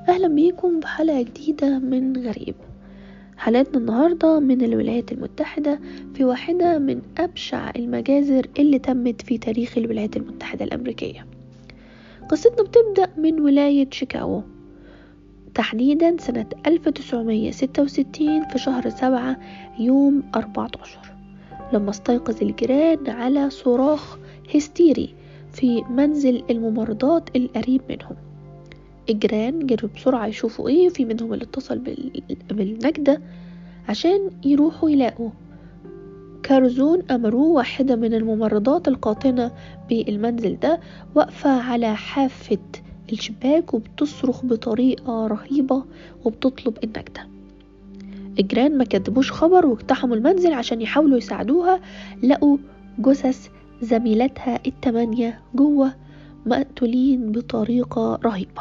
أهلا بيكم بحلقة جديدة من غريب حلقتنا النهاردة من الولايات المتحدة في واحدة من أبشع المجازر اللي تمت في تاريخ الولايات المتحدة الأمريكية قصتنا بتبدأ من ولاية شيكاغو تحديدا سنة 1966 في شهر سبعة يوم 14 لما استيقظ الجيران على صراخ هستيري في منزل الممرضات القريب منهم الجيران جروا بسرعة يشوفوا ايه في منهم اللي اتصل بالنجدة عشان يروحوا يلاقوا كارزون أمروه واحدة من الممرضات القاطنة بالمنزل ده واقفة على حافة الشباك وبتصرخ بطريقة رهيبة وبتطلب النجدة الجيران ما كتبوش خبر واقتحموا المنزل عشان يحاولوا يساعدوها لقوا جثث زميلتها التمانية جوه مقتولين بطريقة رهيبة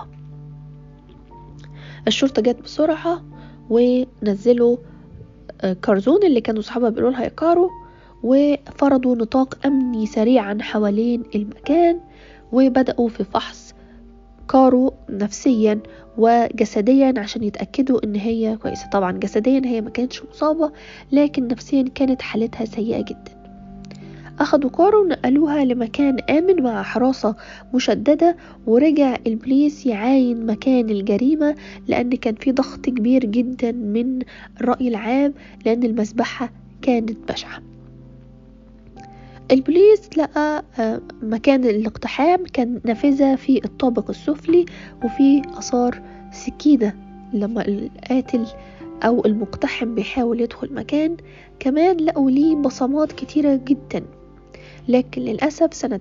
الشرطة جت بسرعة ونزلوا كارزون اللي كانوا صحابها بيقولوا لها يقاروا وفرضوا نطاق أمني سريعا حوالين المكان وبدأوا في فحص كارو نفسيا وجسديا عشان يتأكدوا ان هي كويسة طبعا جسديا هي ما كانتش مصابة لكن نفسيا كانت حالتها سيئة جدا أخدوا كارو ونقلوها لمكان آمن مع حراسة مشددة ورجع البوليس يعاين مكان الجريمة لأن كان في ضغط كبير جدا من الرأي العام لأن المذبحة كانت بشعة البوليس لقى مكان الاقتحام كان نافذة في الطابق السفلي وفي آثار سكينة لما القاتل أو المقتحم بيحاول يدخل مكان كمان لقوا ليه بصمات كتيرة جدا لكن للأسف سنة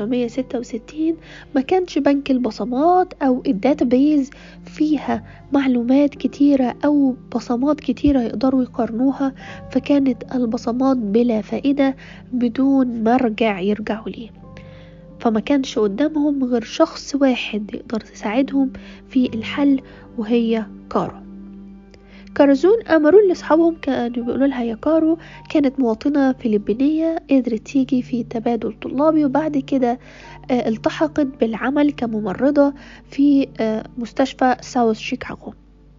1966 ما كانش بنك البصمات أو الداتابيز فيها معلومات كتيرة أو بصمات كتيرة يقدروا يقارنوها فكانت البصمات بلا فائدة بدون مرجع يرجعوا ليه فما كانش قدامهم غير شخص واحد يقدر يساعدهم في الحل وهي كارو كارزون أمروا لأصحابهم كانوا بيقولوا لها يا كارو كانت مواطنة فلبينية قدرت تيجي في تبادل طلابي وبعد كده التحقت بالعمل كممرضة في مستشفى ساوث شيكاغو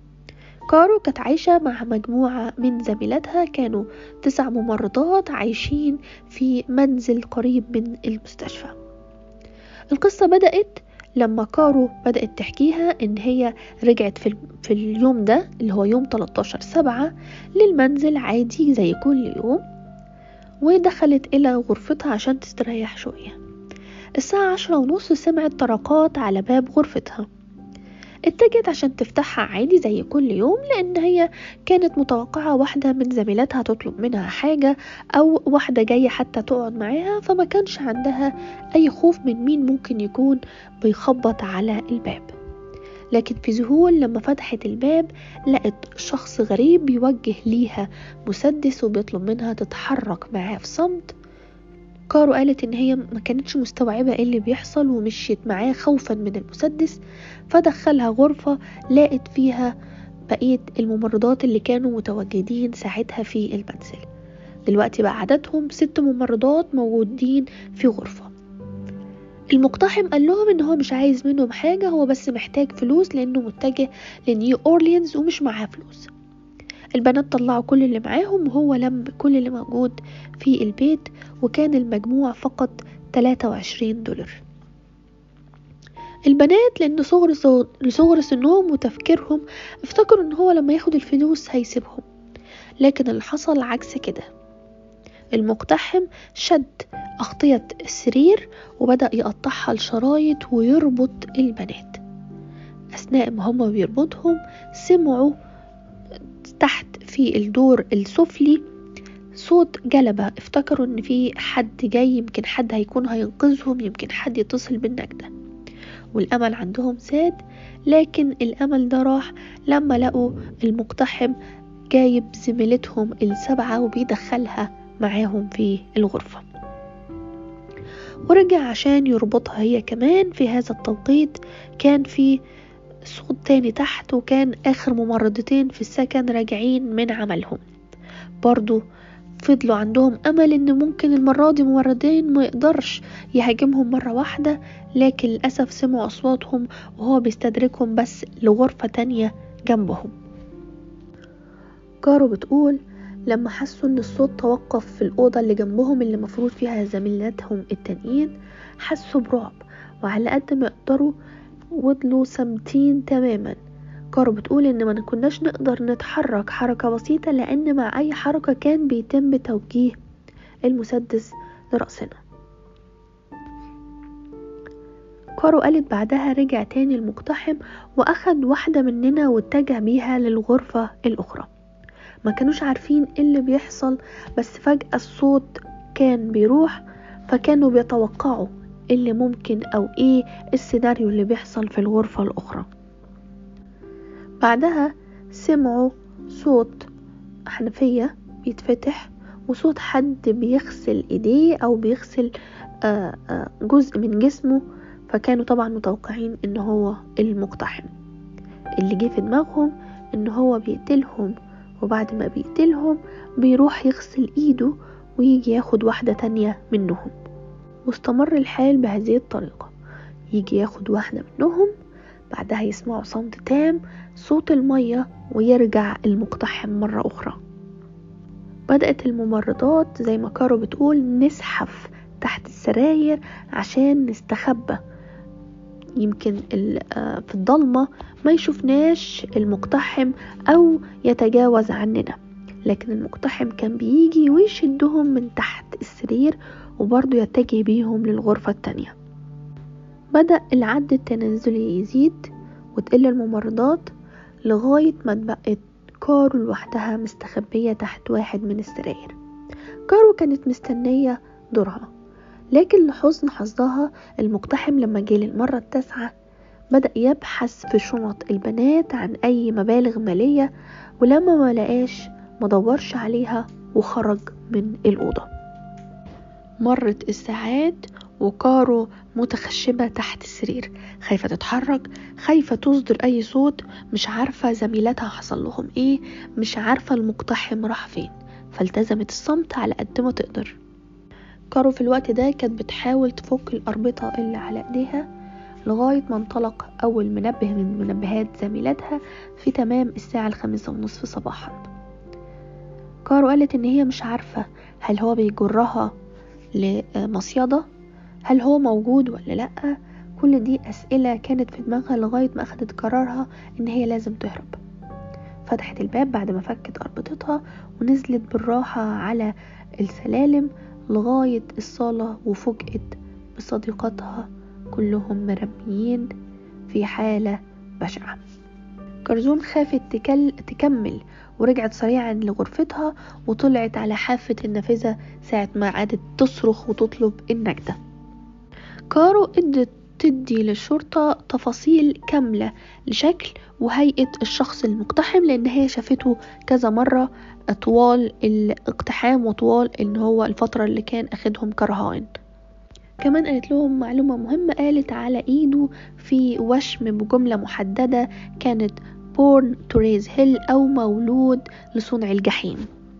كارو كانت عايشة مع مجموعة من زميلاتها كانوا تسع ممرضات عايشين في منزل قريب من المستشفى القصة بدأت لما كارو بدأت تحكيها إن هي رجعت في, في اليوم ده اللي هو يوم 13 سبعة للمنزل عادي زي كل يوم ودخلت إلى غرفتها عشان تستريح شوية الساعة عشرة ونص سمعت طرقات على باب غرفتها اتجهت عشان تفتحها عادي زي كل يوم لأن هي كانت متوقعة واحدة من زميلاتها تطلب منها حاجة أو واحدة جاية حتى تقعد معاها فما كانش عندها أي خوف من مين ممكن يكون بيخبط على الباب لكن في ذهول لما فتحت الباب لقت شخص غريب بيوجه ليها مسدس وبيطلب منها تتحرك معاه في صمت كارو قالت ان هي ما كانتش مستوعبة ايه اللي بيحصل ومشيت معاه خوفا من المسدس فدخلها غرفة لقت فيها بقية الممرضات اللي كانوا متواجدين ساعتها في المنزل دلوقتي بقى عددهم ست ممرضات موجودين في غرفة المقتحم قال لهم ان هو مش عايز منهم حاجة هو بس محتاج فلوس لانه متجه لنيو اورليانز ومش معاه فلوس البنات طلعوا كل اللي معاهم وهو لم كل اللي موجود في البيت وكان المجموع فقط 23 دولار البنات لأن صغر لصغر سنهم وتفكيرهم افتكروا ان هو لما ياخد الفلوس هيسيبهم لكن اللي حصل عكس كده المقتحم شد أغطية السرير وبدأ يقطعها لشرايط ويربط البنات أثناء ما هما بيربطهم سمعوا تحت في الدور السفلي صوت جلبة افتكروا ان في حد جاي يمكن حد هيكون هينقذهم يمكن حد يتصل بالنجدة والامل عندهم زاد لكن الامل ده راح لما لقوا المقتحم جايب زميلتهم السبعة وبيدخلها معاهم في الغرفة ورجع عشان يربطها هي كمان في هذا التوقيت كان في صوت تاني تحت وكان آخر ممرضتين في السكن راجعين من عملهم برضو فضلوا عندهم أمل إن ممكن المرة دي ممرضين ما يقدرش يهاجمهم مرة واحدة لكن للأسف سمعوا أصواتهم وهو بيستدركهم بس لغرفة تانية جنبهم كارو بتقول لما حسوا ان الصوت توقف في الأوضة اللي جنبهم اللي مفروض فيها زميلاتهم التانيين حسوا برعب وعلى قد ما يقدروا وضلوا سامتين تماما كارو بتقول ان ما كناش نقدر نتحرك حركة بسيطة لان مع اي حركة كان بيتم توجيه المسدس لرأسنا كارو قالت بعدها رجع تاني المقتحم واخد واحدة مننا واتجه بيها للغرفة الاخرى ما كانوش عارفين ايه اللي بيحصل بس فجأة الصوت كان بيروح فكانوا بيتوقعوا إيه اللي ممكن او ايه السيناريو اللي بيحصل في الغرفة الاخرى بعدها سمعوا صوت حنفية بيتفتح وصوت حد بيغسل ايديه او بيغسل آه، آه، جزء من جسمه فكانوا طبعا متوقعين ان هو المقتحم اللي جه في دماغهم ان هو بيقتلهم وبعد ما بيقتلهم بيروح يغسل ايده ويجي ياخد واحدة تانية منهم واستمر الحال بهذه الطريقة يجي ياخد واحدة منهم بعدها يسمعوا صمت تام صوت المية ويرجع المقتحم مرة أخرى بدأت الممرضات زي ما كارو بتقول نزحف تحت السراير عشان نستخبى يمكن آه، في الضلمة ما يشوفناش المقتحم أو يتجاوز عننا لكن المقتحم كان بيجي ويشدهم من تحت السرير وبرضه يتجه بيهم للغرفة التانية بدأ العد التنازلي يزيد وتقل الممرضات لغاية ما اتبقت كارو لوحدها مستخبية تحت واحد من السراير كارو كانت مستنية دورها لكن لحسن حظها المقتحم لما جه للمرة التاسعة بدأ يبحث في شنط البنات عن أي مبالغ مالية ولما ما لقاش مدورش عليها وخرج من الأوضة مرت الساعات وكارو متخشبة تحت السرير خايفة تتحرك خايفة تصدر أي صوت مش عارفة زميلاتها حصل لهم إيه مش عارفة المقتحم راح فين فالتزمت الصمت على قد ما تقدر كارو في الوقت ده كانت بتحاول تفك الأربطة اللي على إيديها لغاية ما انطلق أول منبه من منبهات زميلاتها في تمام الساعة الخامسة ونصف صباحا كارو قالت إن هي مش عارفة هل هو بيجرها لمصيدة هل هو موجود ولا لأ كل دي أسئلة كانت في دماغها لغاية ما أخدت قرارها إن هي لازم تهرب فتحت الباب بعد ما فكت أربطتها ونزلت بالراحة على السلالم لغاية الصالة وفوجئت بصديقاتها كلهم مرميين في حالة بشعة كرزون خافت تكل تكمل ورجعت سريعا لغرفتها وطلعت على حافة النافذة ساعة ما عادت تصرخ وتطلب النجدة كارو ادت تدي للشرطة تفاصيل كاملة لشكل وهيئة الشخص المقتحم لأن هي شافته كذا مرة طوال الاقتحام وطوال ان هو الفترة اللي كان اخدهم كرهائن كمان قالت لهم معلومة مهمة قالت على ايده في وشم بجملة محددة كانت born to raise hell او مولود لصنع الجحيم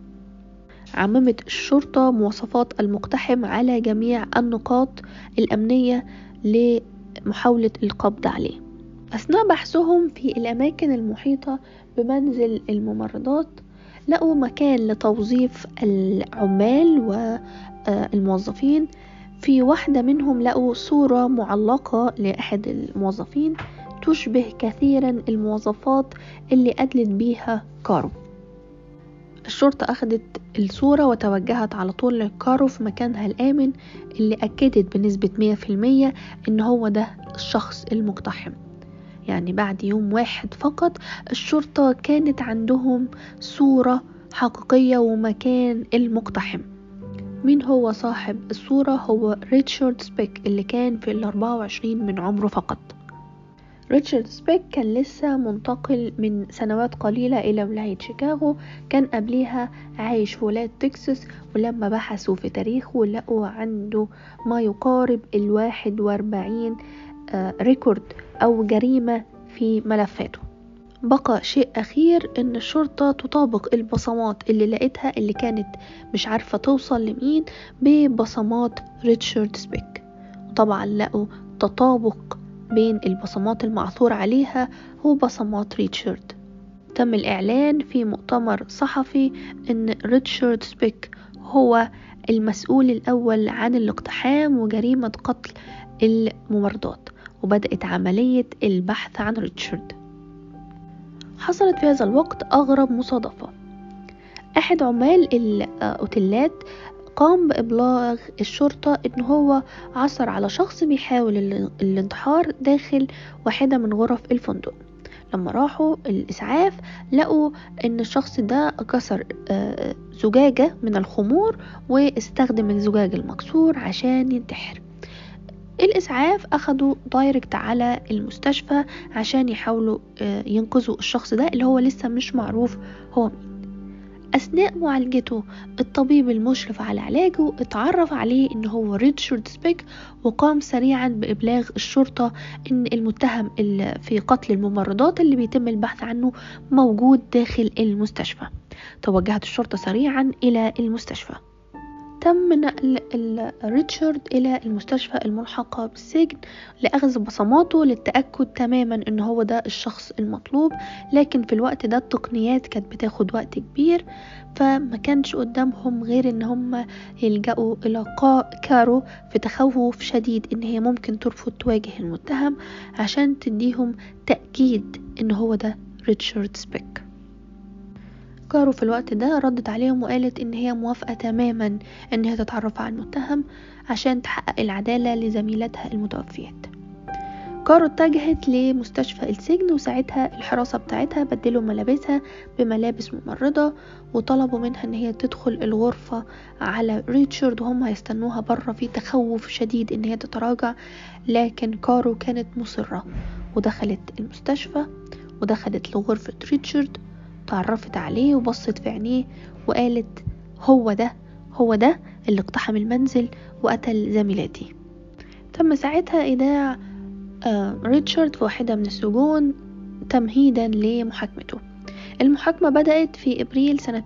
عممت الشرطة مواصفات المقتحم على جميع النقاط الأمنية لمحاولة القبض عليه أثناء بحثهم في الأماكن المحيطة بمنزل الممرضات لقوا مكان لتوظيف العمال والموظفين في واحدة منهم لقوا صورة معلقة لأحد الموظفين تشبه كثيرا المواصفات اللي أدلت بيها كارو الشرطة أخدت الصورة وتوجهت على طول لكارو في مكانها الآمن اللي أكدت بنسبة مية في المية إن هو ده الشخص المقتحم يعني بعد يوم واحد فقط الشرطة كانت عندهم صورة حقيقية ومكان المقتحم مين هو صاحب الصورة هو ريتشارد سبيك اللي كان في الأربعة وعشرين من عمره فقط ريتشارد سبيك كان لسه منتقل من سنوات قليلة إلى ولاية شيكاغو كان قبليها عايش في ولاية تكساس ولما بحثوا في تاريخه لقوا عنده ما يقارب الواحد واربعين ريكورد أو جريمة في ملفاته بقى شيء أخير إن الشرطة تطابق البصمات اللي لقيتها اللي كانت مش عارفة توصل لمين ببصمات ريتشارد سبيك وطبعا لقوا تطابق بين البصمات المعثور عليها وبصمات ريتشارد تم الإعلان في مؤتمر صحفي إن ريتشارد سبيك هو المسؤول الأول عن الاقتحام وجريمة قتل الممرضات وبدأت عملية البحث عن ريتشارد حصلت في هذا الوقت أغرب مصادفة أحد عمال الأوتيلات قام بإبلاغ الشرطة إن هو عثر على شخص بيحاول الانتحار داخل واحدة من غرف الفندق لما راحوا الإسعاف لقوا إن الشخص ده كسر آه، زجاجة من الخمور واستخدم الزجاج المكسور عشان ينتحر الإسعاف أخدوا دايركت على المستشفى عشان يحاولوا آه، ينقذوا الشخص ده اللي هو لسه مش معروف هو مين أثناء معالجته الطبيب المشرف على علاجه اتعرف عليه إن هو ريتشارد سبيك وقام سريعا بإبلاغ الشرطة إن المتهم في قتل الممرضات اللي بيتم البحث عنه موجود داخل المستشفى توجهت الشرطة سريعا إلى المستشفى تم نقل ريتشارد إلى المستشفى الملحقة بالسجن لأخذ بصماته للتأكد تماما إن هو ده الشخص المطلوب لكن في الوقت ده التقنيات كانت بتاخد وقت كبير فما كانش قدامهم غير إن هم يلجأوا إلى كارو في تخوف شديد إن هي ممكن ترفض تواجه المتهم عشان تديهم تأكيد إن هو ده ريتشارد سبيك كارو في الوقت ده ردت عليهم وقالت ان هي موافقة تماما ان هي تتعرف على المتهم عشان تحقق العدالة لزميلتها المتوفيات كارو اتجهت لمستشفى السجن وساعتها الحراسة بتاعتها بدلوا ملابسها بملابس ممرضة وطلبوا منها ان هي تدخل الغرفة على ريتشارد وهم هيستنوها بره في تخوف شديد ان هي تتراجع لكن كارو كانت مصرة ودخلت المستشفى ودخلت لغرفة ريتشارد تعرفت عليه وبصت في عينيه وقالت هو ده هو ده اللي اقتحم المنزل وقتل زميلاتي تم ساعتها إيداع آه ريتشارد في واحدة من السجون تمهيدا لمحاكمته المحاكمة بدأت في إبريل سنة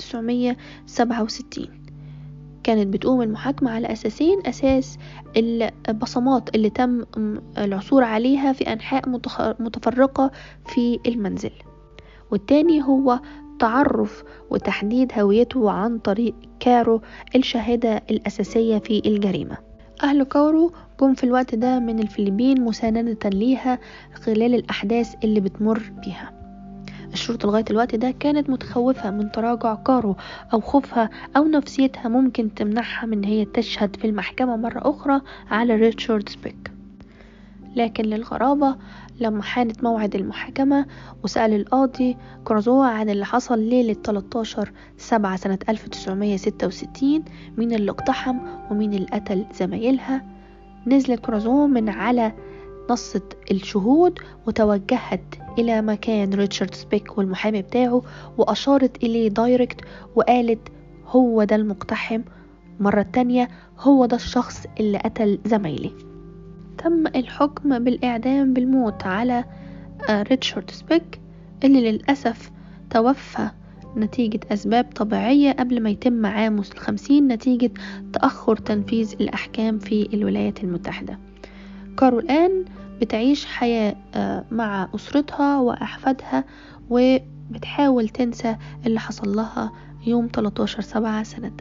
1967 كانت بتقوم المحاكمة على أساسين أساس البصمات اللي تم العثور عليها في أنحاء متفرقة في المنزل والتاني هو تعرف وتحديد هويته عن طريق كارو الشاهدة الأساسية في الجريمة أهل كارو جم في الوقت ده من الفلبين مساندة ليها خلال الأحداث اللي بتمر بيها الشرطة لغاية الوقت ده كانت متخوفة من تراجع كارو أو خوفها أو نفسيتها ممكن تمنعها من هي تشهد في المحكمة مرة أخرى على ريتشارد سبيك لكن للغرابة لما حانت موعد المحاكمة وسأل القاضي كرزوة عن اللي حصل ليلة 13 سبعة سنة 1966 مين اللي اقتحم ومين اللي قتل زمايلها نزلت كرزوة من على نصة الشهود وتوجهت إلى مكان ريتشارد سبيك والمحامي بتاعه وأشارت إليه دايركت وقالت هو ده المقتحم مرة تانية هو ده الشخص اللي قتل زمايلي تم الحكم بالإعدام بالموت على آه، ريتشارد سبيك اللي للأسف توفى نتيجة أسباب طبيعية قبل ما يتم عام الخمسين نتيجة تأخر تنفيذ الأحكام في الولايات المتحدة كارو الآن بتعيش حياة آه، مع أسرتها وأحفادها وبتحاول تنسى اللي حصل لها يوم 13 سبعة سنة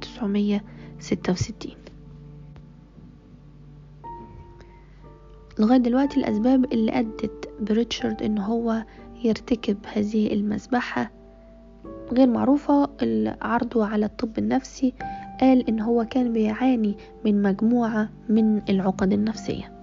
1966 لغاية دلوقتي الأسباب اللي أدت بريتشارد إن هو يرتكب هذه المذبحة غير معروفة عرضه على الطب النفسي قال إن هو كان بيعاني من مجموعة من العقد النفسية